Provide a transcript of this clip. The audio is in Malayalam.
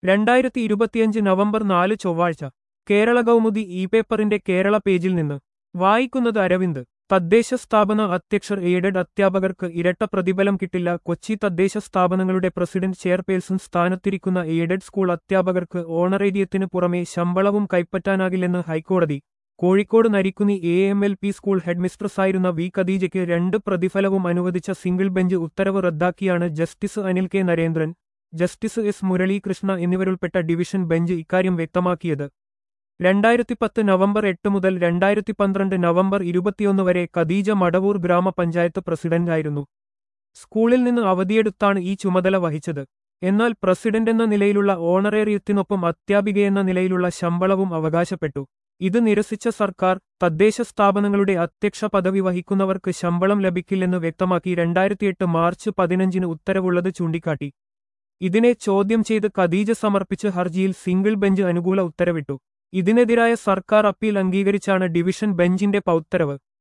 രണ്ടായിരത്തി ഇരുപത്തിയഞ്ച് നവംബർ നാല് ചൊവ്വാഴ്ച കേരള കൗമുദി ഇ പേപ്പറിന്റെ കേരള പേജിൽ നിന്ന് വായിക്കുന്നത് അരവിന്ദ് തദ്ദേശ സ്ഥാപന അധ്യക്ഷർ എയ്ഡഡ് അധ്യാപകർക്ക് ഇരട്ട പ്രതിഫലം കിട്ടില്ല കൊച്ചി തദ്ദേശ സ്ഥാപനങ്ങളുടെ പ്രസിഡന്റ് ചെയർപേഴ്സൺ സ്ഥാനത്തിരിക്കുന്ന എയ്ഡഡ് സ്കൂൾ അധ്യാപകർക്ക് ഓണറേരിയത്തിനു പുറമെ ശമ്പളവും കൈപ്പറ്റാനാകില്ലെന്ന് ഹൈക്കോടതി Kozhikode Narikkuni A M L P school ഹെഡ്മിസ്ട്രസായിരുന്ന വി ഖദീജയ്ക്ക് രണ്ട് പ്രതിഫലവും അനുവദിച്ച സിംഗിൾ ബെഞ്ച് ഉത്തരവ് റദ്ദാക്കിയാണ് justice Anil K Narendran justice S Muralikrishna എന്നിവരുൾപ്പെട്ട ഡിവിഷൻ ബെഞ്ച് ഇക്കാര്യം വ്യക്തമാക്കിയത് രണ്ടായിരത്തി പത്ത് നവംബർ എട്ട് മുതൽ രണ്ടായിരത്തി പന്ത്രണ്ട് നവംബർ ഇരുപത്തിയൊന്ന് വരെ ഖദീജ മടവൂർ ഗ്രാമപഞ്ചായത്ത് പ്രസിഡന്റായിരുന്നു സ്കൂളിൽ നിന്ന് അവധിയെടുത്താണ് ഈ ചുമതല വഹിച്ചത് എന്നാൽ പ്രസിഡന്റ് എന്ന നിലയിലുള്ള ഓണറേറിയത്തിനൊപ്പം അധ്യാപികയെന്ന നിലയിലുള്ള ശമ്പളവും അവകാശപ്പെട്ടു ഇത് നിരസിച്ച സർക്കാർ തദ്ദേശ സ്ഥാപനങ്ങളുടെ അധ്യക്ഷ പദവി വഹിക്കുന്നവർക്ക് ശമ്പളം ലഭിക്കില്ലെന്ന് വ്യക്തമാക്കി രണ്ടായിരത്തിയെട്ട് മാർച്ച് പതിനഞ്ചിന് ഉത്തരവുള്ളത് ചൂണ്ടിക്കാട്ടി ഇതിനെ ചോദ്യം ചെയ്ത് ഖദീജ സമർപ്പിച്ച ഹർജിയിൽ സിംഗിൾ ബെഞ്ച് അനുകൂല ഉത്തരവിട്ടു ഇതിനെതിരായ സർക്കാർ അപ്പീൽ അംഗീകരിച്ചാണ് ഡിവിഷൻ ബെഞ്ചിന്റെ പൗത്തരവ്